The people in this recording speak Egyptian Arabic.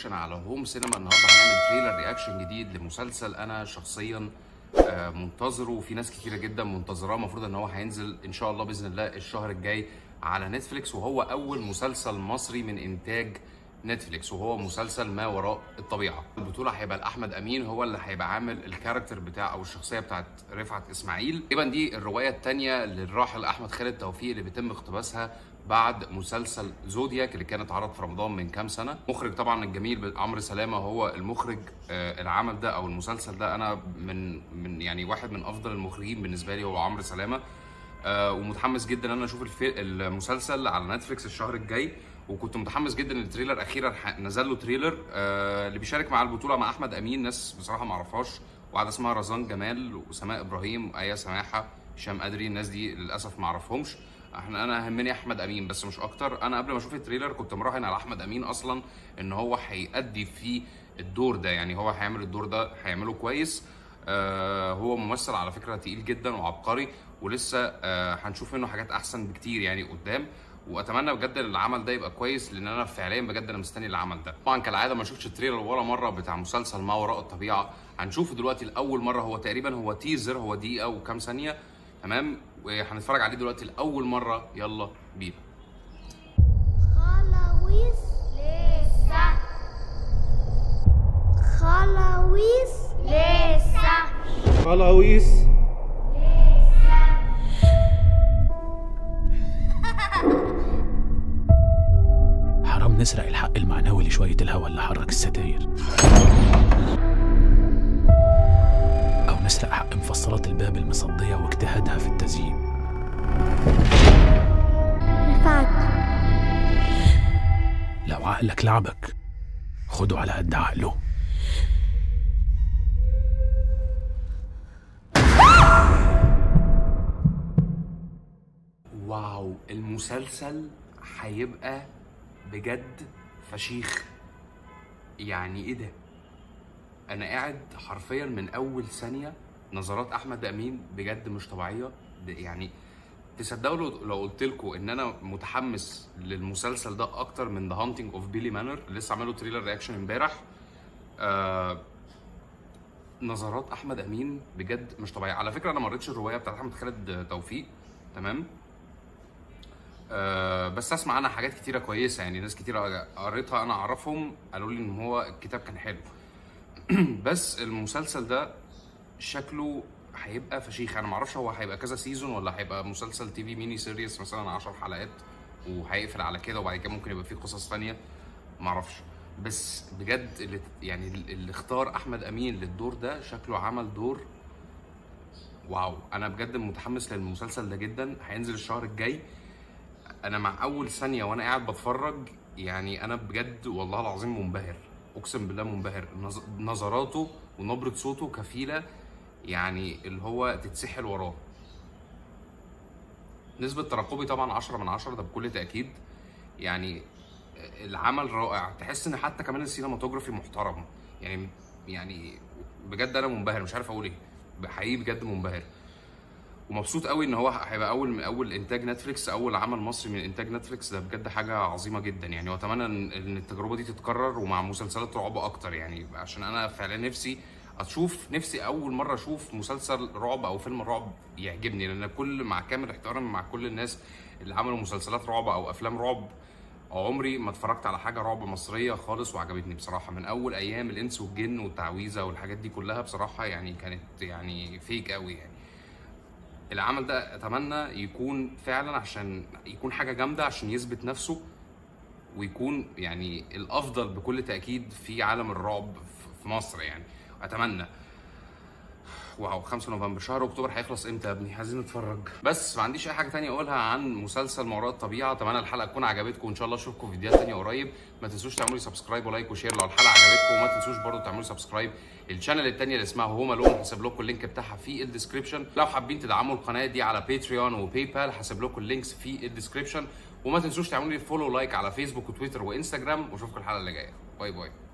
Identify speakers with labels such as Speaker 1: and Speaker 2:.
Speaker 1: رياكشن على هوم سينما النهارده هنعمل تريلر رياكشن جديد لمسلسل انا شخصيا آه، منتظره وفي ناس كتيره جدا منتظراه المفروض ان هو هينزل ان شاء الله باذن الله الشهر الجاي على نتفليكس وهو اول مسلسل مصري من انتاج نتفليكس وهو مسلسل ما وراء الطبيعه البطوله هيبقى لاحمد امين هو اللي هيبقى عامل الكاركتر بتاع او الشخصيه بتاعت رفعت اسماعيل تقريبا دي الروايه الثانيه للراحل احمد خالد توفيق اللي بيتم اقتباسها بعد مسلسل زودياك اللي كان اتعرض في رمضان من كام سنه مخرج طبعا الجميل عمرو سلامه هو المخرج آه، العمل ده او المسلسل ده انا من من يعني واحد من افضل المخرجين بالنسبه لي هو عمرو سلامه آه، ومتحمس جدا ان انا اشوف الفي... المسلسل على نتفليكس الشهر الجاي وكنت متحمس جدا للتريلر اخيرا ح- نزل له تريلر آه اللي بيشارك مع البطوله مع احمد امين ناس بصراحه ما اعرفهاش واحده اسمها رزان جمال وسماء ابراهيم وايه سماحه هشام ادري الناس دي للاسف ما اعرفهمش احنا انا همني احمد امين بس مش اكتر انا قبل ما اشوف التريلر كنت مراهن على احمد امين اصلا ان هو هيأدي في الدور ده يعني هو هيعمل الدور ده هيعمله كويس آه هو ممثل على فكره تقيل جدا وعبقري ولسه آه هنشوف منه حاجات احسن بكتير يعني قدام واتمنى بجد ان العمل ده يبقى كويس لان انا فعليا بجد انا مستني العمل ده طبعا كالعاده ما شفتش التريلر ولا مره بتاع مسلسل ما وراء الطبيعه هنشوفه دلوقتي لاول مره هو تقريبا هو تيزر هو دقيقه وكام ثانيه تمام وهنتفرج عليه دلوقتي لاول مره يلا بينا
Speaker 2: خلاويص لسه خلاويص لسه
Speaker 3: خلاويص
Speaker 4: حرام نسرق الحق المعنوي لشوية الهوا اللي حرك الستاير أو نسرق حق مفصلات الباب المصدية واجتهادها في التزيين
Speaker 2: رفعت
Speaker 4: لو عقلك لعبك خده على قد عقله
Speaker 1: واو المسلسل هيبقى بجد فشيخ يعني ايه ده انا قاعد حرفيا من اول ثانيه نظرات احمد امين بجد مش طبيعيه ده يعني تصدقوا لو, لو قلت لكم ان انا متحمس للمسلسل ده اكتر من ذا هانتنج اوف بيلي مانر لسه عامله تريلر رياكشن امبارح آه نظرات احمد امين بجد مش طبيعيه على فكره انا ما قريتش الروايه بتاعت احمد خالد توفيق تمام آه بس اسمع عنها حاجات كتيره كويسه يعني ناس كتيره قريتها انا اعرفهم قالوا لي ان هو الكتاب كان حلو بس المسلسل ده شكله هيبقى فشيخ انا معرفش هو هيبقى كذا سيزون ولا هيبقى مسلسل تي في ميني سيريس مثلا 10 حلقات وهيقفل على كده وبعد كده ممكن يبقى فيه قصص تانية معرفش بس بجد اللي يعني اللي اختار احمد امين للدور ده شكله عمل دور واو انا بجد متحمس للمسلسل ده جدا هينزل الشهر الجاي انا مع اول ثانيه وانا قاعد بتفرج يعني انا بجد والله العظيم منبهر اقسم بالله منبهر نظ- نظراته ونبره صوته كفيله يعني اللي هو تتسحل وراه نسبة ترقبي طبعا 10 من 10 ده بكل تأكيد يعني العمل رائع تحس ان حتى كمان السينماتوجرافي محترم يعني يعني بجد انا منبهر مش عارف اقول ايه حقيقي بجد منبهر ومبسوط قوي ان هو هيبقى اول من اول انتاج نتفليكس اول عمل مصري من انتاج نتفليكس ده بجد حاجه عظيمه جدا يعني واتمنى ان إن التجربه دي تتكرر ومع مسلسلات رعب اكتر يعني عشان انا فعلا نفسي اشوف نفسي اول مره اشوف مسلسل رعب او فيلم رعب يعجبني لان كل مع كامل احترامي مع كل الناس اللي عملوا مسلسلات رعب او افلام رعب عمري ما اتفرجت على حاجه رعب مصريه خالص وعجبتني بصراحه من اول ايام الانس والجن والتعويذه والحاجات دي كلها بصراحه يعني كانت يعني فيك قوي يعني العمل ده اتمنى يكون فعلا عشان يكون حاجه جامده عشان يثبت نفسه ويكون يعني الافضل بكل تاكيد في عالم الرعب في مصر يعني اتمنى واو 5 نوفمبر شهر اكتوبر هيخلص امتى يا ابني عايزين نتفرج بس ما عنديش اي حاجه تانية اقولها عن مسلسل ما وراء الطبيعه اتمنى الحلقه تكون عجبتكم وان شاء الله اشوفكم في فيديوهات تانية قريب ما تنسوش تعملوا لي سبسكرايب ولايك وشير لو الحلقه عجبتكم وما تنسوش برضو تعملوا سبسكرايب الشانل التانية اللي اسمها هوم الون هسيب لكم اللينك بتاعها في الديسكربشن لو حابين تدعموا القناه دي على باتريون وباي بال هسيب لكم اللينكس في الديسكربشن وما تنسوش تعملوا لي فولو لايك على فيسبوك وتويتر وانستجرام واشوفكم الحلقه اللي جايه باي باي